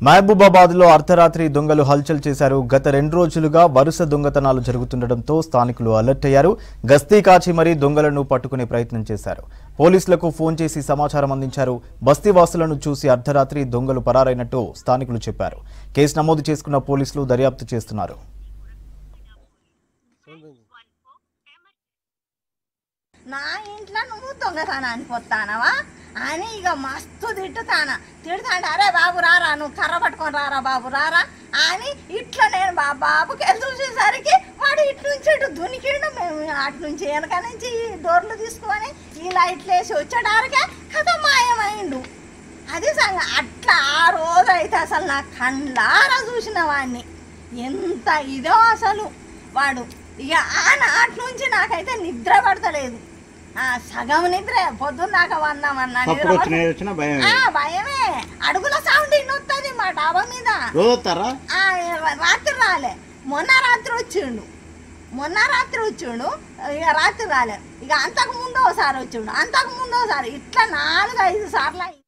మహబూబాబాద్ లో అర్ధరాత్రి దొంగలు హల్చల్ చేశారు గత రెండు రోజులుగా వరుస దొంగతనాలు జరుగుతుండటంతో స్థానికులు అలర్ట్ అయ్యారు గస్తీ కాచి మరీ దొంగలను పట్టుకునే ప్రయత్నం చేశారు పోలీసులకు ఫోన్ చేసి సమాచారం అందించారు బస్తీవాసులను చూసి అర్ధరాత్రి దొంగలు పరారైనట్టు స్థానికులు చెప్పారు కేసు నమోదు చేసుకున్న పోలీసులు దర్యాప్తు చేస్తున్నారు నా ఇంట్లో నువ్వు దొంగతనానికి వస్తానవా అని ఇక మస్తు తిట్టుతానా తిడుతాంటే అరే బాబు రారా నువ్వు కర్ర పట్టుకొని రారా బాబు రారా అని ఇట్లా నేను బా బాబుకి వెళ్ళి చూసేసరికి వాడు ఇటు నుంచి ఇటు దునికిండు మేము అటు నుంచి వెనక నుంచి ఈ డోర్లు తీసుకొని ఈ లైట్లు వేసి వచ్చేటారకే కథ మాయమైండు అది సంగ అట్లా ఆ రోజు అయితే అసలు నా కండ్లారా చూసిన వాడిని ఎంత ఇదో అసలు వాడు ఇక ఆ నాటి నుంచి నాకైతే నిద్ర పడతలేదు ఆ సగం నిద్ర పొద్దున్న దాకా వన్నామన్నా నిద్ర అప్పుడు వచ్చిన పడత- వచ్చిన భయం ఆ, భయమే అడుగుల సౌండ్ ఇన్నొస్తుంది మా డాబా మీద రోజు వస్తారా ఆ, రాత్రి రాలే మొన్న రాత్రి వచ్చిండు మొన్న రాత్రి వచ్చిండు ఇక రాత్రి రాలే ఇక అంతకు ముందు ఒకసారి వచ్చిండు అంతకు ముందు ఒకసారి ఇట్లా నాలుగు ఐదు సార్లు అయ్యింది.